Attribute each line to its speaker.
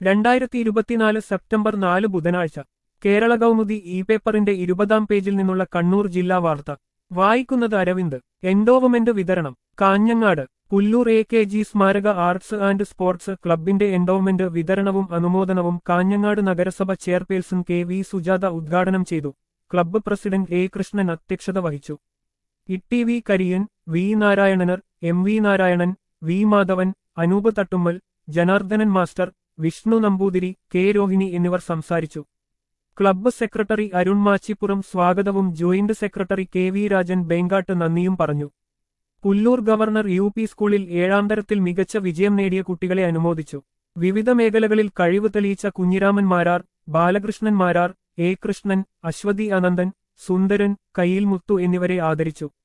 Speaker 1: രണ്ടായിരത്തി ഇരുപത്തിനാല് സെപ്റ്റംബർ നാല് ബുധനാഴ്ച കേരള കൗമുദി ഇ പേപ്പറിന്റെ ഇരുപതാം പേജിൽ നിന്നുള്ള കണ്ണൂർ ജില്ലാ വാർത്ത വായിക്കുന്നത് അരവിന്ദ് എൻഡോവമെന്റ് വിതരണം Kanhangad Pullur A K G സ്മാരക ആർട്സ് ആൻഡ് സ്പോർട്സ് ക്ലബിന്റെ എൻഡോവ്മെന്റ് വിതരണവും അനുമോദനവും കാഞ്ഞങ്ങാട് നഗരസഭ ചെയർപേഴ്സൺ കെ വി സുജാത ഉദ്ഘാടനം ചെയ്തു ക്ലബ്ബ് പ്രസിഡന്റ് എ കൃഷ്ണൻ അധ്യക്ഷത വഹിച്ചു ഇട്ടി വി കരിയൻ വി നാരായണനർ M V Narayanan V Madhavan Anoop Thattummal Janardhanan master Vishnu Namboothiri K Rohini എന്നിവർ സംസാരിച്ചു ക്ലബ്ബ് സെക്രട്ടറി അരുൺ മാച്ചിപ്പുറം സ്വാഗതവും joint secretary K V Rajan Benkatt നന്ദിയും പറഞ്ഞു പുല്ലൂർ ഗവർണർ യു പി സ്കൂളിൽ ഏഴാം തരത്തിൽ മികച്ച വിജയം നേടിയ കുട്ടികളെ അനുമോദിച്ചു വിവിധ മേഖലകളിൽ കഴിവ് തെളിയിച്ച കുഞ്ഞിരാമൻ മാരാർ ബാലകൃഷ്ണൻ മാരാർ എ കൃഷ്ണൻ അശ്വതി അനന്തൻ സുന്ദരൻ കയ്യിൽ മുത്തു എന്നിവരെ ആദരിച്ചു